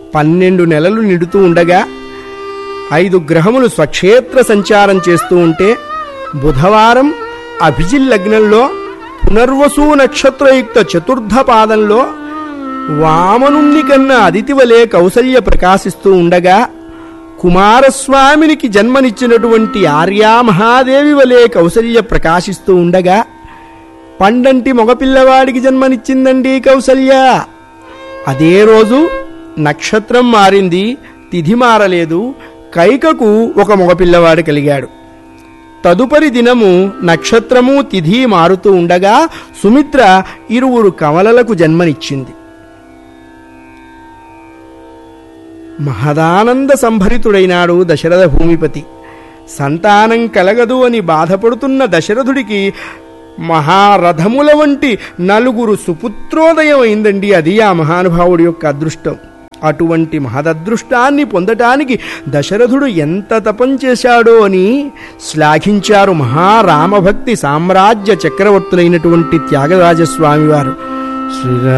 పన్నెండు నెలలు నిడుతూ ఉండగా ఐదు గ్రహములు స్వక్షేత్ర సంచారం చేస్తూ ఉంటే బుధవారం అభిజిల్ లగ్నంలో పునర్వసు నక్షత్రయుక్త చతుర్థ పాదంలో వామనుణ్ణి కన్నా అదితి వలె కౌసల్య ప్రకాశిస్తూ ఉండగా కుమారస్వామినికి జన్మనిచ్చినటువంటి ఆర్యా మహాదేవి వలె కౌసల్య ప్రకాశిస్తూ ఉండగా పండంటి మగపిల్లవాడికి జన్మనిచ్చిందండి కౌసల్య అదే రోజు నక్షత్రం మారింది తిథి మారలేదు కైకకు ఒక మగపిల్లవాడు కలిగాడు తదుపరి దినము నక్షత్రము తిథి మారుతూ ఉండగా సుమిత్ర ఇరువురు కమలలకు జన్మనిచ్చింది మహదానంద సంభరితుడైనాడు దశరథ భూమిపతి సంతానం కలగదు అని బాధపడుతున్న దశరథుడికి మహారథముల వంటి నలుగురు సుపుత్రోదయం అయిందండి అది ఆ మహానుభావుడి యొక్క అదృష్టం అటువంటి మహదదృష్టాన్ని పొందటానికి దశరథుడు ఎంత తపం చేశాడో అని శ్లాఘించారు మహారామభక్తి సామ్రాజ్య చక్రవర్తులైనటువంటి త్యాగరాజస్వామివారు శ్రీరా